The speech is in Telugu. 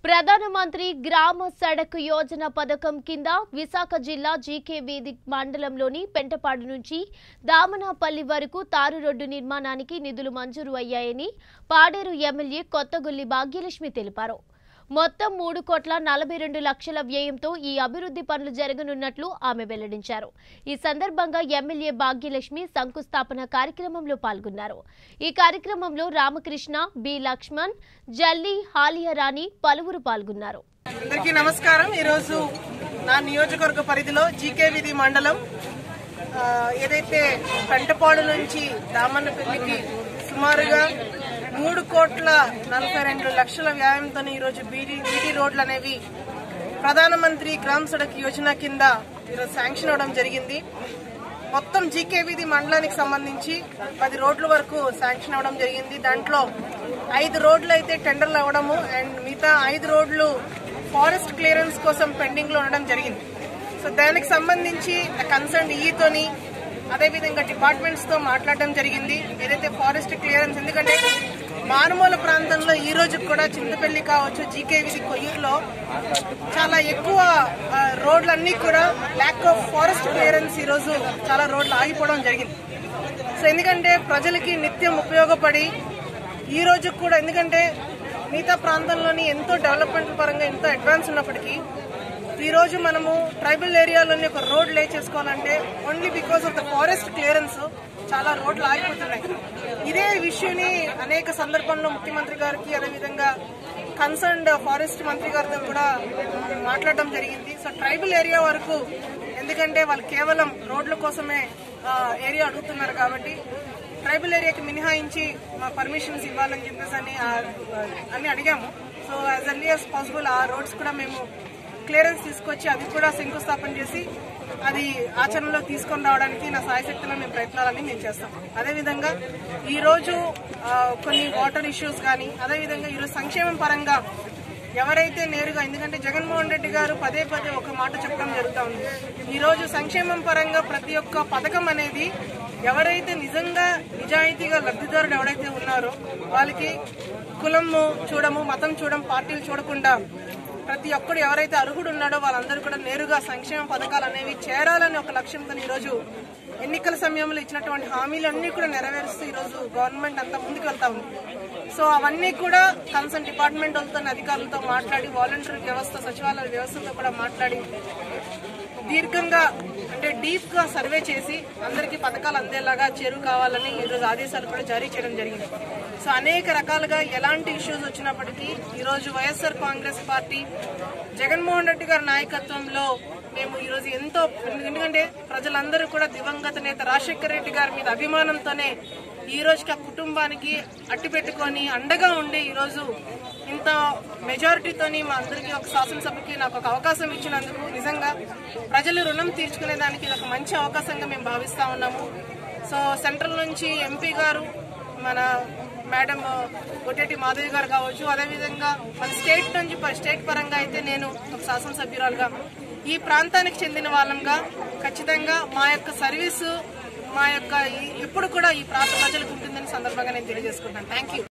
ప్రధానమంత్రి గ్రామ సడక్ యోజన పథకం కింద విశాఖ జిల్లా జీకే వీధి మండలంలోని పెంటపాడు నుంచి దామనాపల్లి వరకు తారు రోడ్డు నిర్మాణానికి నిధులు మంజూరు అయ్యాయని పాడేరు ఎమ్మెల్యే కొత్తగొల్లి భాగ్యలక్ష్మి తెలిపారు మొత్తం మూడు కోట్ల నలభై రెండు లక్షల వ్యయంతో ఈ అభివృద్ధి పనులు జరగనున్నట్లు ఆమె వెల్లడించారు ఈ సందర్భంగా ఎమ్మెల్యే భాగ్యలక్ష్మి శంకుస్థాపన కార్యక్రమంలో పాల్గొన్నారు ఈ కార్యక్రమంలో రామకృష్ణ బి లక్ష్మణ్ జల్లి హాలియరాణి పలువురు పాల్గొన్నారు అందరికీ నమస్కారం ఈరోజు నా నియోజకవర్గ పరిధిలో జీకే విధి మండలం ఆ, ఏదైతే పెంటపాడు నుంచి దామన్నపల్లికి సుమారుగా మూడు కోట్ల నలభై రెండు లక్షల వ్యాయంతో ఈరోజు బీడీ బీడీ రోడ్లు అనేవి ప్రధానమంత్రి గ్రామ్ సడక్ యోజన కింద ఈరోజు శాంక్షన్ అవడం జరిగింది మొత్తం జీకే వీధి మండలానికి సంబంధించి పది రోడ్ల వరకు శాంక్షన్ అవడం జరిగింది దాంట్లో ఐదు రోడ్లు అయితే టెండర్లు అవ్వడము అండ్ మిగతా ఐదు రోడ్లు ఫారెస్ట్ క్లియరెన్స్ కోసం పెండింగ్ లో ఉండడం జరిగింది సో దానికి సంబంధించి కన్సర్న్ ఈతోని అదేవిధంగా డిపార్ట్మెంట్స్ తో మాట్లాడడం జరిగింది ఏదైతే ఫారెస్ట్ క్లియరెన్స్ ఎందుకంటే మారుమూల ప్రాంతంలో ఈ రోజు కూడా చింతపల్లి కావచ్చు జీకే విధి కొయ్యూరులో చాలా ఎక్కువ ఆ, రోడ్లన్నీ కూడా ల్యాక్ ఆఫ్ ఫారెస్ట్ క్లియరెన్స్ ఈ రోజు చాలా రోడ్లు ఆగిపోవడం జరిగింది సో ఎందుకంటే ప్రజలకి నిత్యం ఉపయోగపడి ఈ రోజు కూడా ఎందుకంటే మిగతా ప్రాంతంలోని ఎంతో డెవలప్మెంట్ పరంగా ఎంతో అడ్వాన్స్ ఉన్నప్పటికీ ఈ రోజు మనము ట్రైబల్ ఏరియాలోని ఒక రోడ్ లే చేసుకోవాలంటే only because of the forest clearance చాలా రోడ్లు ఆగిపోతున్నాయి ఇదే విషయాన్ని అనేక సందర్భంలో ముఖ్యమంత్రి గారికి అదేవిధంగా కన్సర్న్డ్ ఫారెస్ట్ మంత్రి గారితో కూడా మాట్లాడడం జరిగింది సో ట్రైబల్ ఏరియా వరకు ఎందుకంటే వాళ్ళు కేవలం రోడ్ల కోసమే ఆ, ఏరియా అడుగుతున్నారు కాబట్టి ట్రైబల్ ఏరియాకి మినహాయించి మా పర్మిషన్స్ ఇవ్వాలని చెప్పేసి అని ఆ- అన్ని అడిగాము so as early as possible ఆ రోడ్స్ కూడా మేము క్లియరెన్స్ తీసుకొచ్చి అది కూడా శంకుస్థాపన చేసి అది ఆచరణలో తీసుకొని రావడానికి నా సాయశక్తిలో మేము ప్రయత్నాలన్నీ మేము చేస్తాం అదేవిధంగా ఈ రోజు ఆ, కొన్ని వాటర్ ఇష్యూస్ కానీ అదేవిధంగా ఈరోజు సంక్షేమం పరంగా ఎవరైతే నేరుగా ఎందుకంటే జగన్మోహన్ రెడ్డి గారు పదే పదే ఒక మాట చెప్పడం జరుగుతా ఉంది ఈ రోజు సంక్షేమం పరంగా ప్రతి ఒక్క పథకం అనేది ఎవరైతే నిజంగా నిజాయితీగా లబ్ధిదారుడు ఎవరైతే ఉన్నారో వాళ్ళకి కులము చూడము మతం చూడము పార్టీలు చూడకుండా ప్రతి ఒక్కడు ఎవరైతే అర్హుడు ఉన్నాడో వాళ్ళందరూ కూడా నేరుగా సంక్షేమ పథకాలు అనేవి చేరాలని ఒక లక్ష్యంతో ఈరోజు ఎన్నికల సమయంలో ఇచ్చినటువంటి హామీలన్నీ కూడా నెరవేరుస్తూ ఈరోజు గవర్నమెంట్ అంతా ముందుకు వెళ్తా ఉంది సో అవన్నీ కూడా కన్సర్న్ డిపార్ట్మెంట్ వాళ్ళతో అధికారులతో మాట్లాడి వాలంటీర్ వ్యవస్థ సచివాలయ వ్యవస్థతో కూడా మాట్లాడి దీర్ఘంగా అంటే డీప్ గా సర్వే చేసి అందరికీ పథకాలు అందేలాగా చేరువ కావాలని ఈరోజు ఆదేశాలు కూడా జారీ చేయడం జరిగింది సో అనేక రకాలుగా ఎలాంటి ఇష్యూస్ వచ్చినప్పటికీ ఈరోజు YSR Congress party Jaganmohan Reddy గారి నాయకత్వంలో మేము ఈరోజు ఎంతో ఎందుకంటే ప్రజలందరూ కూడా దివంగత నేత రాజశేఖర రెడ్డి గారి మీద అభిమానంతోనే ఈ రోజుకి ఆ కుటుంబానికి అట్టి పెట్టుకొని అండగా ఉండి ఈరోజు ఇంత మెజారిటీతోని మా అందరికీ ఒక శాసనసభకి నాకు ఒక అవకాశం ఇచ్చినందుకు నిజంగా ప్రజలు రుణం తీర్చుకునే దానికి ఇది ఒక మంచి అవకాశంగా మేము భావిస్తా ఉన్నాము సో సెంట్రల్ నుంచి ఎంపీ గారు మన మేడం కొట్టేటి మాధవి గారు కావచ్చు అదేవిధంగా మన స్టేట్ నుంచి ప- స్టేట్ పరంగా అయితే నేను ఒక శాసనసభ్యురాలుగా ఈ ప్రాంతానికి చెందిన వాళ్ళంగా ఖచ్చితంగా మా యొక్క సర్వీసు మా యొక్క ఈ- ఎప్పుడు కూడా ఈ ప్రాంత ప్రజలకు ఉంటుందని సందర్భంగా నేను తెలియజేసుకుంటాను థ్యాంక్ యూ